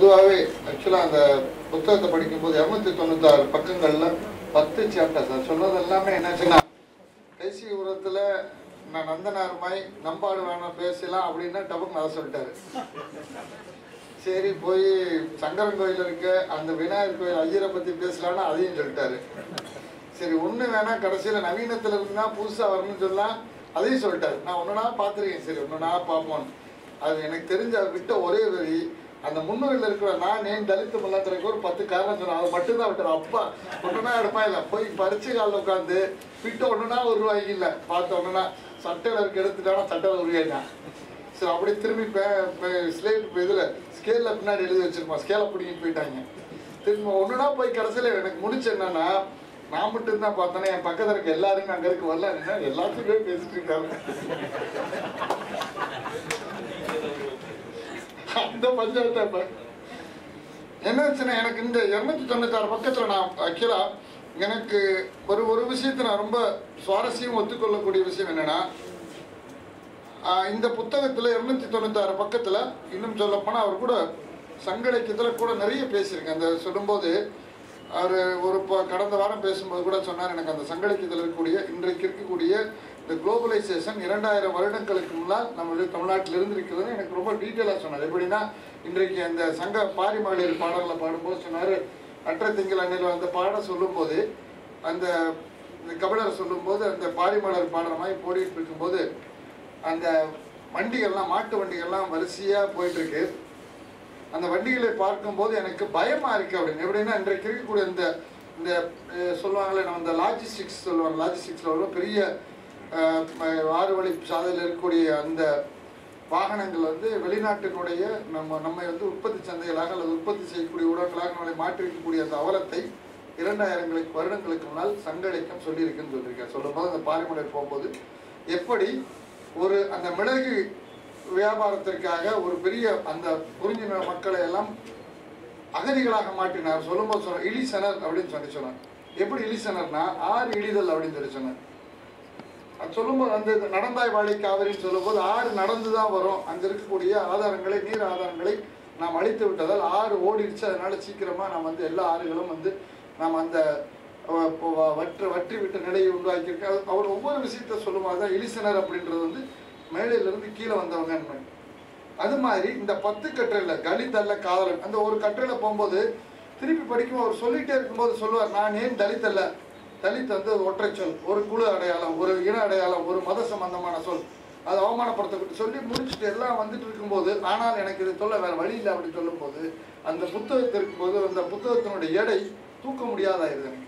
பொதுவாகவே ஆக்சுவலாக அந்த புத்தகத்தை படிக்கும்போது இரநூத்தி தொண்ணூத்தாறு பக்கங்களில் பத்து சாப்டர் சார் சொன்னது எல்லாமே என்னாச்சுன்னா கடைசி உரத்தில் நான் நந்தனாருமாய் நம்பாடு வேணாம் பேசலாம் அப்படின்னா டபுக்கு அதை சொல்லிட்டாரு சரி போய் சங்கரன் கோயில் இருக்க அந்த விநாயகர் கோயில் ஐயரை பற்றி பேசலாம்னா அதையும் சொல்லிட்டாரு சரி ஒன்று வேணா கடைசியில் நவீனத்தில் இருந்தா புதுசாக வரணும்னு சொல்லலாம் அதையும் சொல்லிட்டாரு நான் ஒன்றுனா பார்த்துருக்கேன் சரி ஒன்றுனா பார்ப்போம் அது எனக்கு தெரிஞ்ச அவர் விட்ட ஒரே வரி அந்த முன்னூரில் இருக்கிற நான் ஏன் தலித்து மல்லாத்திரைக்கு ஒரு பத்து காரணம் சொன்னேன் அது மட்டும்தான் விட்டார் அப்பா ஒன்றுனா எடுப்பா இல்லை போய் பறிச்சு காலில் உட்காந்து விட்டு ஒன்றுனா ஒரு ரூபாய்க்கு இல்லை பார்த்த ஒன்றுனா சட்டையில் இருக்க எடுத்துட்டானா சட்டையில் உருவாயிட்டான் சரி அப்படியே திரும்பி ஸ்லேட் இதில் ஸ்கேலில் பின்னாடி எழுதி வச்சிருப்போம் ஸ்கேலை பிடிங்கிட்டு போயிட்டாங்க திரும்ப ஒன்றுனா போய் கடைசியில் எனக்கு முடிச்சு என்னன்னா நான் மட்டும் தான் பார்த்தேன்னா என் பக்கத்தில் இருக்க எல்லாருமே அங்கே இருக்க வரல என்ன எல்லாத்துக்குமே பேசிட்டு இருக்காங்க அந்த பஞ்சாயத்தை இப்ப என்னாச்சுன்னா எனக்கு இந்த இரநூத்தி தொண்ணூத்தாறு பக்கத்தில் நான் ஆக்சுவலாக எனக்கு ஒரு ஒரு விஷயத்தை நான் ரொம்ப சுவாரஸ்யம் ஒத்துக்கொள்ளக்கூடிய விஷயம் என்னன்னா ஆஹ் இந்த புத்தகத்தில் இரநூத்தி தொண்ணூத்தாறு பக்கத்தில் இன்னும் சொல்லப்போனால் அவர் கூட சங்க இலக்கியத்தில் கூட நிறைய பேசியிருக்கேன் அந்த சொல்லும்போது அவர் ஒரு ப- கடந்த வாரம் பேசும்போது கூட சொன்னார் எனக்கு அந்த சங்க இலக்கியத்தில் இருக்கக்கூடிய இன்றைக்கு இருக்கக்கூடிய இந்த குளோபலைசேஷன் இரண்டாயிரம் வருடங்களுக்கு முன்னால் நம்மளுடைய தமிழ்நாட்டில் இருந்திருக்கிறதுன்னு எனக்கு ரொம்ப டீட்டெயிலாக சொன்னார் எப்படின்னா இன்றைக்கு அந்த சங்க பாரி மகளிர் பாடல்களை பாடும்போது சொன்னார் அற்ற திங்கள் அண்ணில் அந்த பாடம் சொல்லும்போது அந்த இந்த கபிலர் சொல்லும்போது அந்த பாரிமலர் பாடுற மாதிரி போடிட்டு இருக்கும்போது அந்த வண்டிகள்லாம் மாட்டு வண்டிகள்லாம் வரிசையாக போயிட்டு இருக்கு அந்த வண்டிகளை பார்க்கும்போது எனக்கு பயமா இருக்கு அப்படின்னு எப்படின்னா இன்றைக்கு இருக்கக்கூடிய இந்த இந்த அஹ், சொல்லுவாங்களே நம்ம இந்த லாஜிஸ்டிக்ஸ் சொல்லுவாங்க லாஜிஸ்டிக்ஸில் உள்ள பெரிய அஹ், ம- ஆறு வழி சாலையில் இருக்கக்கூடிய அந்த வாகனங்கள் வந்து வெளிநாட்டினுடைய நம்ம நம்மை வந்து உற்பத்தி சந்தைகளாக அல்லது உற்பத்தி செய்யக்கூடிய ஊடகங்களாக நம்மளை மாற்றி வைக்கக்கூடிய அந்த அவலத்தை இரண்டாயிரங்களுக்கு வருடங்களுக்கு முன்னால் சங்க இலக்கியம் சொல்லியிருக்குன்னு சொல்லியிருக்கேன் சொல்லும்போது அந்த பாரிமலர் போகும்போது எப்படி ஒரு அந்த மிளகு வியாபாரத்திற்காக ஒரு பெரிய அந்த குறிஞ்சி நில மக்களை எல்லாம் அகதிகளாக மாற்றினார் சொல்லும்போது சொன்ன இலிசனர் அப்படின்னு சொல்லி சொன்னார் எப்படி இலிசனர்னா ஆறு இழிதல் அப்படின்னு சொல்லி சொன்னார் அது சொல்லும்போது அந்த இது நடந்தாய் வாழை காவிரின்னு சொல்லும்போது ஆறு நடந்து தான் வரும் அங்கே இருக்கக்கூடிய ஆதாரங்களை நீர் ஆதாரங்களை நாம் அழித்து விட்டதால் ஆறு ஓடிடுச்சு அதனால சீக்கிரமா நாம் வந்து எல்லா ஆறுகளும் வந்து நாம் அந்த அஹ், இப்போ வ- வற்று வற்றி விட்ட நிலையை உருவாக்கியிருக்க அது- அவர் ஒவ்வொரு விஷயத்த சொல்லும்போது தான் இலிசனர் அப்படின்றது வந்து மேலையிலிருந்து கீழே வந்தவங்க அது மாதிரி இந்த பத்து கட்டுரையில் கலித்தல்ல காதலன் அந்த ஒரு கட்டுரையில் போகும்போது திருப்பி படிக்கும் அவர் சொல்லிட்டே இருக்கும்போது சொல்லுவார் நான் ஏன் தலித் அல்ல தலித் வந்து ஒரு ஒற்றை சொல் ஒரு குழு அடையாளம் ஒரு இன அடையாளம் ஒரு மத சம்பந்தமான சொல் அது அவமானப்படுத்தப்பட்டு சொல்லி முடிச்சுட்டு எல்லாம் வந்துட்டு இருக்கும்போது ஆனால் எனக்கு இது சொல்ல வேற வழி இல்லை அப்படின்னு சொல்லும்போது அந்த புத்தகத்தை இருக்கும்போது அந்த புத்தகத்தினுடைய எடை தூக்க முடியாதாயிருது எனக்கு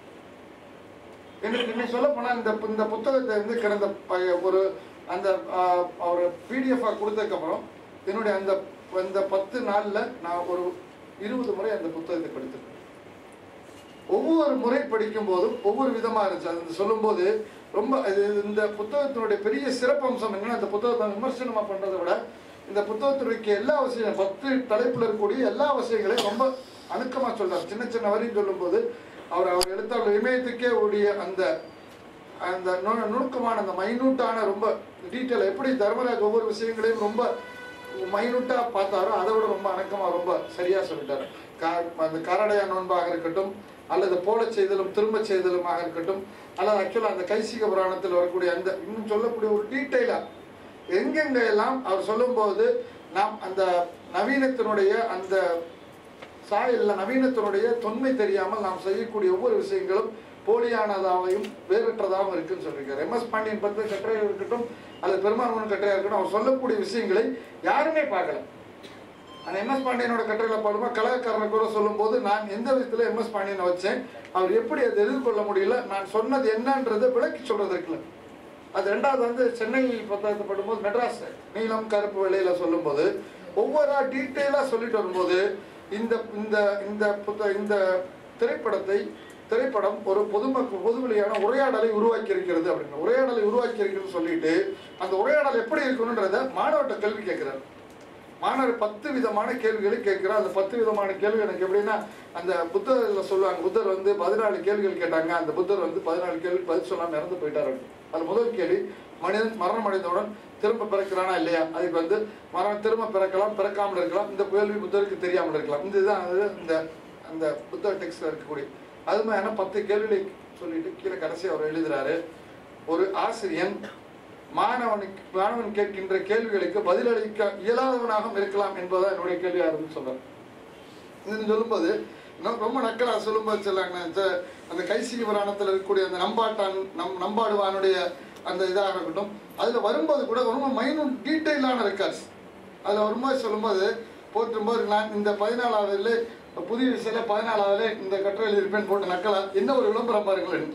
எனக்கு இன்னைக்கு சொல்ல போனா இந்த இந்த புத்தகத்தை வந்து கடந்த ப- ஒரு அந்த ஆஹ், ஒரு பிடிஎஃபாக கொடுத்ததுக்கப்புறம் என்னுடைய அந்த இந்த பத்து நாளில் நான் ஒரு இருபது முறை அந்த புத்தகத்தை படித்திருக்கேன் ஒவ்வொரு முறை படிக்கும் போதும் ஒவ்வொரு விதமா இருந்துச்சு அது சொல்லும்போது ரொம்ப இது இந்த புத்தகத்தினுடைய பெரிய சிறப்பம்சம் என்னன்னா இந்த புத்தகத்தை விமர்சனமா பண்றதை விட இந்த புத்தகத்தினுடைய எல்லா விஷயம் பத்து தலைப்புல இருக்கக்கூடிய எல்லா விஷயங்களையும் ரொம்ப அணுக்கமா சொல்றார் சின்ன சின்ன வரையும் சொல்லும்போது அவர் அவர் எழுத்தாளர் இமயத்துக்கே உடைய அந்த அந்த நு- நுணுக்கமான அந்த மைனூட்டான ரொம்ப டீட்டெயில் எப்படி தர்மராஜ் ஒவ்வொரு விஷயங்களையும் ரொம்ப மைனூட்டா பார்த்தாரோ அதை விட ரொம்ப அணக்கமா ரொம்ப சரியா சொல்லிட்டாரு கா அந்த காரடையா நோன்பாக இருக்கட்டும் அல்லது போல செய்தலும் திரும்ப செய்தலுமாக இருக்கட்டும் அல்லது ஆக்சுவலாக அந்த கைசிக புராணத்தில் வரக்கூடிய அந்த இன்னும் சொல்லக்கூடிய ஒரு டீட்டெயிலா எங்கெங்க எல்லாம் அவர் சொல்லும்போது நாம் அந்த நவீனத்தினுடைய அந்த சாயல்ல நவீனத்தினுடைய தொன்மை தெரியாமல் நாம் செய்யக்கூடிய ஒவ்வொரு விஷயங்களும் போலியானதாகவும் வேறற்றதாகவும் இருக்குன்னு சொல்லியிருக்காரு எம்எஸ் பாண்டியன் பற்றி கட்டுரையாக இருக்கட்டும் அல்லது பெருமாள்மன் கட்டுரையாக இருக்கட்டும் அவர் சொல்லக்கூடிய விஷயங்களை யாருமே பார்க்கல அந்த எம்எஸ் பாண்டியனோட கட்டுரையில் பாடுமா கலாக்காரனை கூட சொல்லும்போது நான் எந்த விதத்தில் எம்எஸ் பாண்டியனை வச்சேன் அவர் எப்படி அதை எதிர்கொள்ள முடியல நான் சொன்னது என்னன்றதை விளக்கி சொல்றதற்குல அது ரெண்டாவது வந்து சென்னை புத்தகத்தை படும்போது மெட்ராஸ் நீலம் கருப்பு வெள்ளையில சொல்லும்போது ஒவ்வொரு டீட்டெயிலாக சொல்லிட்டு வரும்போது இந்த இந்த இந்த புத்த இந்த திரைப்படத்தை திரைப்படம் ஒரு பொதுமக்கள் பொதுவெளியான உரையாடலை உருவாக்கி இருக்கிறது அப்படின்னு உரையாடலை உருவாக்கி இருக்கிறது சொல்லிட்டு அந்த உரையாடல் எப்படி இருக்கணுன்றத மாணவர்கிட்ட கேள்வி கேட்கிறார் மாணவர் பத்து விதமான கேள்விகளை கேட்கிறார் அந்த பத்து விதமான கேள்வி எனக்கு எப்படின்னா அந்த புத்தகத்தில் சொல்லுவாங்க புத்தர் வந்து பதினாலு கேள்விகள் கேட்டாங்க அந்த புத்தர் வந்து பதினாலு கேள்வி பதில் சொல்லாமல் இறந்து போயிட்டார் அப்படின்னு. அது முதல் கேள்வி மனிதன் மரணம் அடைந்தவுடன் திரும்ப பிறக்கிறானா இல்லையா அதுக்கு வந்து மரணம் திரும்ப பிறக்கலாம் பிறக்காமல் இருக்கலாம் இந்த கேள்வி புத்தருக்கு தெரியாமல் இருக்கலாம் இந்த இதுதான் அது இந்த அந்த புத்தக டெக்ஸ்ட்ல இருக்கக்கூடிய அது மாதிரியான பத்து கேள்விகளை சொல்லிட்டு கீழே கடைசி அவர் எழுதுறாரு ஒரு ஆசிரியன் மாணவனுக்கு மாணவன் கேட்கின்ற கேள்விகளுக்கு பதிலளிக்க இயலாதவனாகவும் இருக்கலாம் என்பதுதான் என்னுடைய கேள்வியாக இருந்து சொல்றேன் இது சொல்லும்போது இன்னும் ரொம்ப நக்கலா சொல்லும்போது சொல்லாங்க ச- அந்த கைசிகி புராணத்தில் இருக்கக்கூடிய அந்த நம்பாட்டான் நம் நம்பாடுவானுடைய அந்த இதாக இருக்கட்டும் அதில் வரும்போது கூட ரொம்ப மைனூட் டீட்டெயிலான ரெக்கார்ட்ஸ் அதில் வரும்போது சொல்லும்போது போற்றும்போது நான் இந்த பதினாலாவதுல புதிய விஷயம் பதினாலாவதுல இந்த கட்டுரை எழுதியிருப்பேன் போட்டு நக்கலா என்ன ஒரு விளம்பரம் பாருங்களேன்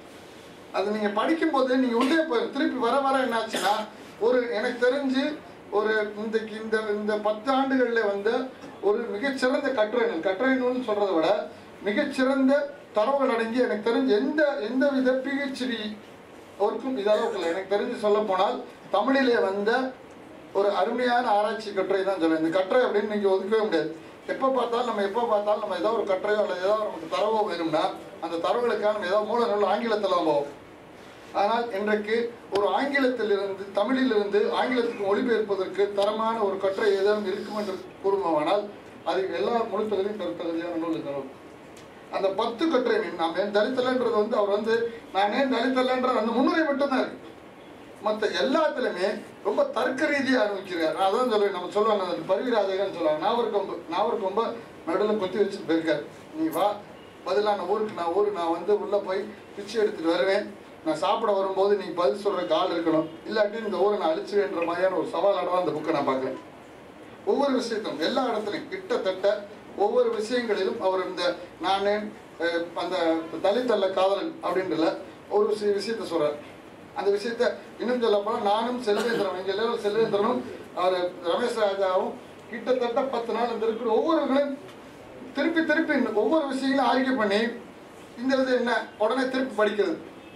அது நீங்கள் படிக்கும்போது நீங்கள் உள்ளே போய் திருப்பி வர வர என்னாச்சுன்னா ஒரு எனக்கு தெரிஞ்சு ஒரு இன்றைக்கு இந்த இந்த பத்து ஆண்டுகளில் வந்து ஒரு மிகச்சிறந்த கட்டுரை நூல் கட்டுரை நூல்னு சொல்கிறத விட மிகச்சிறந்த தரவுகள் அடங்கி எனக்கு தெரிஞ்சு எந்த எந்த வித பிஹெச்டி ஒர்க்கும் இதளவுக்கு இல்லை எனக்கு தெரிஞ்சு சொல்ல போனால் தமிழிலே வந்த ஒரு அருமையான ஆராய்ச்சி கட்டுரை தான் சொல்லுவேன் இந்த கட்டுரை அப்படின்னு நீங்கள் ஒதுக்கவே முடியாது எப்போ பார்த்தாலும் நம்ம எப்போ பார்த்தாலும் நம்ம ஏதோ ஒரு கட்டுரையோ அல்லது ஏதோ நமக்கு தரவோ வேணும்னா அந்த தரவுகளுக்காக நம்ம ஏதோ மூல நூல் ஆங்கிலத்தில் போவோம் ஆனால் இன்றைக்கு ஒரு ஆங்கிலத்திலிருந்து தமிழிலிருந்து ஆங்கிலத்துக்கு மொழிபெயர்ப்பதற்கு தரமான ஒரு கட்டுரை ஏதாவது இருக்கும் என்று கூறுமானால் அது எல்லா மொழித்தகரையும் பெருத்தகுதியான நூல் இந்த நூல் அந்த பத்து கட்டுரை நாம் ஏன் தலித்தலன்றது வந்து அவர் வந்து நான் ஏன் தலித்தலன்ற அந்த முன்னுரை மட்டும்தான் இருக்கு மற்ற எல்லாத்துலையுமே ரொம்ப தர்க்க ரீதியாக ஆரம்பிக்கிறார் நான் அதான் சொல்லுவேன் நம்ம சொல்லுவாங்க அந்த பருவிராஜகன்னு சொல்லுவாங்க நாவர் கொம்பு நாவர் கொம்பை நடுவில் கொத்தி வச்சுட்டு போயிருக்காரு நீ வா பதிலாக நான் ஊருக்கு நான் ஊருக்கு நான் வந்து உள்ளே போய் பிச்சை எடுத்துட்டு வருவேன் நான் சாப்பிட வரும்போது நீ பதில் சொல்கிறக்கு ஆள் இருக்கணும் இல்லாட்டி இந்த ஊரை நான் அழிச்சுவேன்ற மாதிரியான ஒரு சவாலோட தான் அந்த புக்கை நான் பார்க்குறேன் ஒவ்வொரு விஷயத்தும் எல்லா இடத்துலையும் கிட்டத்தட்ட ஒவ்வொரு விஷயங்களிலும் அவர் இந்த நானே அஹ், அந்த தலித்தல்ல காதலன் அப்படின்றல ஒரு விஷய- விஷயத்த சொல்றார் அந்த விஷயத்த இன்னும் சொல்ல போனால் நானும் செல்வேந்திரன் இங்கே எல்லாரும் செல்வேந்திரனும் அவர் ரமேஷ் ராஜாவும் கிட்டத்தட்ட பத்து நாள் இந்த இருக்கிற ஒவ்வொருவர்களும் திருப்பி திருப்பி இந்த ஒவ்வொரு விஷயங்களும் ஆய்வு பண்ணி இந்த இது என்ன உடனே திருப்பி படிக்கிறது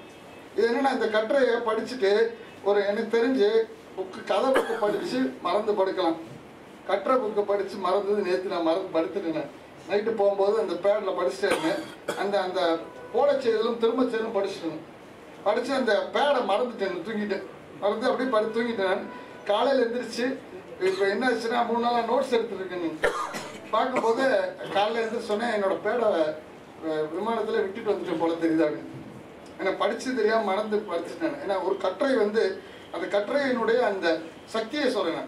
இது என்னன்னா இந்த கட்டுரையை படிச்சுட்டு ஒரு எனக்கு தெரிஞ்சு புக்கு கதை புக்கு படிச்சு மறந்து படுக்கலாம் கட்டுரை புக்கை படிச்சு மறந்தது நேற்று நான் மறந்து படுத்துட்டேன் நைட்டு போகும்போது அந்த பேடில் படிச்சுட்டே இருந்தேன் அந்த அந்த போட செய்தலும் திரும்ப செய்தலும் படிச்சுட்டேன் படித்து அந்த பேடை மறந்துட்டேன் தூங்கிட்டேன் மறந்து அப்படியே படுத்து தூங்கிட்டேன் நான் காலையில் எந்திரிச்சு இப்போ என்ன ஆச்சுன்னா மூணு நாளாக நோட்ஸ் எடுத்துருக்கேன் நீ பார்க்கும்போது காலையில் எழுந்திரிச்சு சொன்னேன் என்னோட பேடை விமானத்தில் விட்டுட்டு வந்துட்டேன் போல தெரியுது அப்படின்னு ஏன்னா படிச்சு தெரியாம மறந்து படிச்சுட்டேன் ஏன்னா ஒரு கட்டுரை வந்து அந்த கட்டுரையினுடைய அந்த சக்தியை சொல்றேன்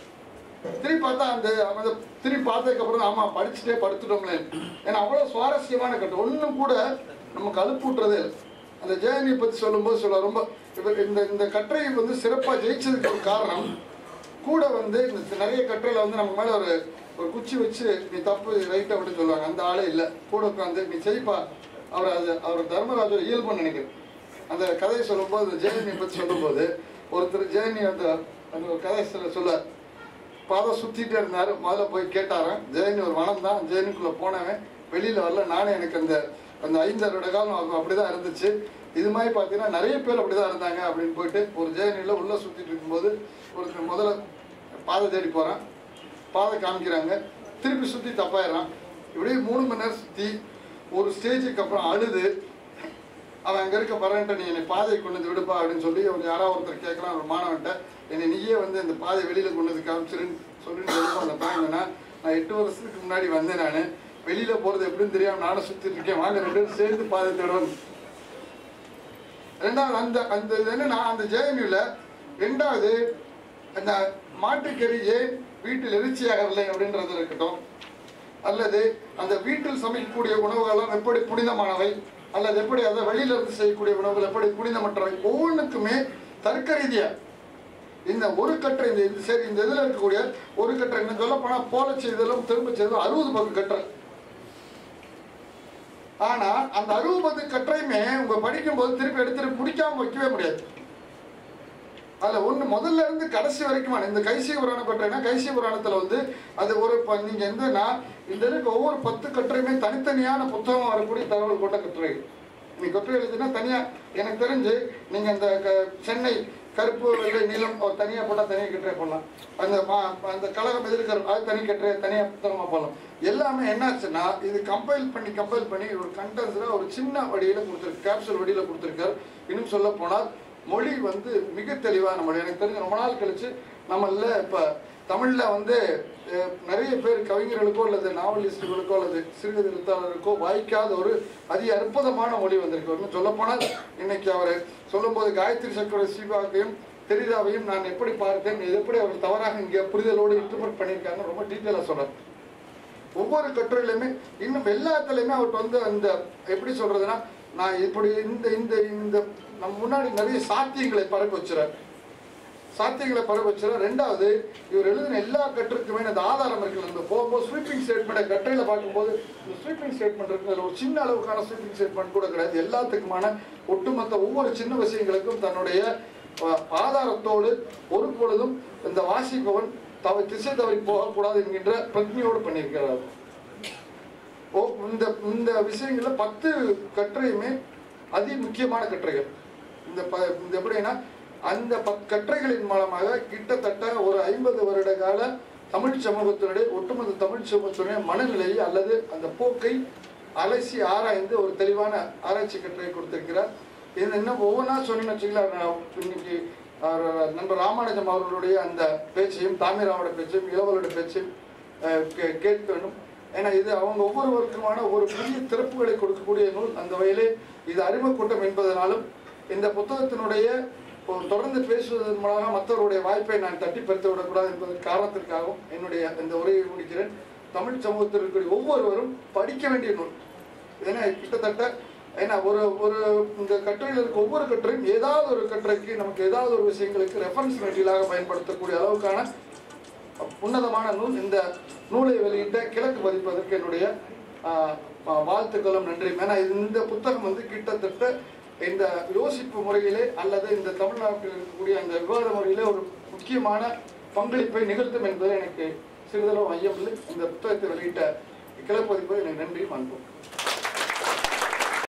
திருப்பி பார்த்தா அந்த அந்த திருப்பி பார்த்ததுக்கு அப்புறம் ஆமா படிச்சுட்டே படுத்துட்டோம்லே ஏன்னா அவ்வளவு சுவாரஸ்யமான கட்டு ஒண்ணும் கூட நமக்கு அலுப்பூட்டுறதே இல்லை அந்த ஜெயனியை பத்தி சொல்லும்போது சொல்ல ரொம்ப இவர் இந்த இந்த கட்டுரை வந்து சிறப்பா ஜெயிச்சதுக்கு ஒரு காரணம் கூட வந்து இந்த நிறைய கட்டுரையில வந்து நம்ம மேல ஒரு ஒரு குச்சி வச்சு நீ தப்பு ரைட் அப்படின்னு சொல்லுவாங்க அந்த ஆளே இல்லை கூட உட்காந்து நீ செய்ப்பா அவர் அது அவர் தர்மராஜோட இயல்புன்னு நினைக்கிறேன் அந்த கதையை சொல்லும்போது அந்த ஜெயனியை பற்றி சொல்லும்போது ஒருத்தர் ஜெயனி அந்த அந்த ஒரு கதை சொல்ல சொல்ல பாதம் சுத்திட்டே இருந்தாரு முதல்ல போய் கேட்டாராம் ஜெயனி ஒரு வனம் தான் ஜெயனிக்குள்ள போனவன் வெளியில வரல நானே எனக்கு அந்த அந்த ஐந்தாறு காலம் அப்ப- அப்படிதான் இருந்துச்சு இது மாதிரி பார்த்தீங்கன்னா நிறைய பேர் அப்படிதான் இருந்தாங்க அப்படின்னு போயிட்டு ஒரு ஜெயனில உள்ள சுத்திட்டு இருக்கும்போது ஒருத்தர் முதல்ல பாதை தேடி போறான் பாதை காமிக்கிறாங்க திருப்பி சுத்தி தப்பாயிடுறான் இப்படியே மூணு மணி நேரம் சுத்தி ஒரு ஸ்டேஜுக்கு அப்புறம் அழுது அவன் அங்கே இருக்க பரன்ட்ட நீ என்னை பாதை கொண்டு வந்து விடுப்பா அப்படின்னு சொல்லி அவன் யாராவது ஒருத்தர் கேட்குறான் ஒரு மாணவன்ட்ட என்னை நீயே வந்து இந்த பாதை வெளியில் கொண்டு வந்து காமிச்சிருன்னு சொல்லிட்டு சொல்லுவோம் அந்த பையன் என்னன்னா, நான் எட்டு வருஷத்துக்கு முன்னாடி வந்தேன் நான் வெளியில் போகிறது எப்படின்னு தெரியாம நானும் சுற்றிட்டு இருக்கேன் வாங்க ரெண்டு பேரும் சேர்ந்து பாதை தேடுவோம் ரெண்டாவது அந்த அந்த இது என்னன்னா அந்த ஜேஎன்யூல ரெண்டாவது அந்த மாட்டுக்கறி ஏன் வீட்டில் எரிச்சியாகவில்லை அப்படின்றது இருக்கட்டும் அல்லது அந்த வீட்டில் சமைக்கக்கூடிய உணவுகளெல்லாம் எப்படி புனிதமானவை அல்லது எப்படி அதை வெளியில இருந்து செய்யக்கூடிய உணவுகள் எப்படி புனிதமற்றவை ஒவ்வொன்றுக்குமே தர்க்க ரீதியா இந்த ஒரு கட்டுரை இந்த இது சரி இந்த இதில் இருக்கக்கூடிய ஒரு கட்டுரை இன்னும் சொல்ல போனால் போல செய்தலும் திரும்ப செய்தலும் அறுபது பக்கம் கட்டுரை ஆனா அந்த அறுபது கட்டுரையுமே உங்க படிக்கும்போது திருப்பி எடுத்துட்டு முடிக்காம வைக்கவே முடியாது அதுல ஒண்ணு முதல்ல இருந்து கடைசி வரைக்கும் இந்த கைசிய புராணம் கட்டுரைனா கைசிய புராணத்துல வந்து அது ஒரு ப- நீங்க எந்தனா இந்த இருக்க ஒவ்வொரு பத்து கட்டுரையுமே தனித்தனியான புத்தகம் வரக்கூடிய தகவல் கொண்ட கட்டுரை நீ கட்டுரை எழுதினா தனியா எனக்கு தெரிஞ்சு நீங்க அந்த க- சென்னை கருப்பு வெள்ளை நீளம் ஒரு தனியா போட்டா தனியா கட்டுரை போடலாம் அந்த மா- அந்த கழகம் எதிர்க்கிற அது தனி கட்டுரை தனியா புத்தகமா போடலாம் எல்லாமே என்னாச்சுன்னா இது கம்பைல் பண்ணி கம்பைல் பண்ணி ஒரு கண்டென்ஸ்ல ஒரு சின்ன வடியில கொடுத்துருக்கு கேப்சூல் வடியில கொடுத்துருக்காரு இன்னும் சொல்ல போனால் மொழி வந்து மிக தெளிவான மொழி எனக்கு தெரிஞ்ச ரொம்ப நாள் கழிச்சு நம்மள இப்போ தமிழில் வந்து அஹ், நிறைய பேர் கவிஞர்களுக்கோ அல்லது நாவலிஸ்டுகளுக்கோ அல்லது சிறுகதை எழுத்தாளருக்கோ வாய்க்காத ஒரு அதி அற்புதமான மொழி வந்திருக்கு இன்னும் சொல்லப்போனால் இன்னைக்கு அவர் சொல்லும்போது காயத்ரி சக்கர சிவாக்கையும் தெரிதாவையும் நான் எப்படி பார்த்தேன் இது எப்படி அவர் தவறாக இங்கே புரிதலோடு இன்டர்பிரட் பண்ணியிருக்காங்க ரொம்ப டீட்டெயிலாக சொல்றார் ஒவ்வொரு கட்டுரையிலுமே இன்னும் எல்லாத்துலேயுமே அவர்கிட்ட வந்து அந்த எப்படி சொல்றதுன்னா நான் இப்படி இந்த இந்த இந்த நம்ம முன்னாடி நிறைய சாத்தியங்களை பரப்பி வச்சுறார் சாத்தியங்களை பரப்பி வச்சுறார் ரெண்டாவது இவர் எழுதின எல்லா கட்டுரைக்குமே அந்த ஆதாரம் இருக்குல்ல இந்த போகும்போது ஸ்வீப்பிங் ஸ்டேட்மெண்ட்டை கட்டுரையில் பார்க்கும்போது இந்த ஸ்வீப்பிங் ஸ்டேட்மெண்ட் இருக்கு அதில் ஒரு சின்ன அளவுக்கான ஸ்வீப்பிங் ஸ்டேட்மெண்ட் கூட கிடையாது எல்லாத்துக்குமான ஒட்டுமொத்த ஒவ்வொரு சின்ன விஷயங்களுக்கும் தன்னுடைய அஹ், ஆதாரத்தோடு ஒரு பொழுதும் இந்த வாசிப்பவன் தவ திசை தவறி போகக்கூடாது என்கின்ற பிரஜையோடு பண்ணியிருக்கிறார் ஓ இந்த இந்த விஷயங்கள்ல பத்து கட்டுரையுமே அதி முக்கியமான கட்டுரைகள் இந்த ப இந்த எப்படின்னா அந்த பத் கட்டுரைகளின் மூலமாக கிட்டத்தட்ட ஒரு ஐம்பது வருட கால தமிழ் சமூகத்தினுடைய ஒட்டுமொத்த தமிழ் சமூகத்தினுடைய மனநிலையை அல்லது அந்த போக்கை அலசி ஆராய்ந்து ஒரு தெளிவான ஆராய்ச்சி கட்டுரை கொடுத்திருக்கிறார் இது இன்னும் ஒவ்வொன்றா சொன்னேன்னு வச்சுக்கலாம் நான் இன்னைக்கு அவர் நண்பர் ராமானுஜம் அவர்களுடைய அந்த பேச்சையும் தாமிராவோட பேச்சையும் இளவலோட பேச்சையும் அஹ், கே- கேட்க வேண்டும் ஏன்னா இது அவங்க ஒவ்வொருவருக்குமான ஒரு புதிய திறப்புகளை கொடுக்கக்கூடிய நூல் அந்த வகையிலே இது அறிமுக கூட்டம் என்பதனாலும் இந்த புத்தகத்தினுடைய ஒரு தொடர்ந்து பேசுவதன் மூலமாக மற்றவருடைய வாய்ப்பை நான் தட்டி பறித்து விடக்கூடாது என்பதன் காரணத்திற்காகவும் என்னுடைய இந்த உரையை முடிக்கிறேன் தமிழ் சமூகத்தில் இருக்கக்கூடிய ஒவ்வொருவரும் படிக்க வேண்டிய நூல் ஏன்னா கிட்டத்தட்ட ஏன்னா ஒரு ஒரு இந்த கட்டுரையில் இருக்க ஒவ்வொரு கட்டுரையும் ஏதாவது ஒரு கட்டுரைக்கு நமக்கு ஏதாவது ஒரு விஷயங்களுக்கு ரெஃபரன்ஸ் மெட்டீரியலாக பயன்படுத்தக்கூடிய அளவுக்கான உன்னதமான நூல் இந்த நூலை வெளியிட்ட கிழக்கு பதிப்பதற்கு என்னுடைய ஆஹ், ஆஹ், வாழ்த்துக்களும் நன்றி ஏன்னா இந்த புத்தகம் வந்து கிட்டத்தட்ட இந்த யோசிப்பு முறையிலே அல்லது இந்த தமிழ்நாட்டில் இருக்கக்கூடிய அந்த விவாத முறையிலே ஒரு முக்கியமான பங்களிப்பை நிகழ்த்தும் என்பது எனக்கு சிறிதளவு ஐயம் இல்லை இந்த புத்தகத்தை வெளியிட்ட கிழக்கு பதிப்பது எனக்கு நன்றி அன்பும்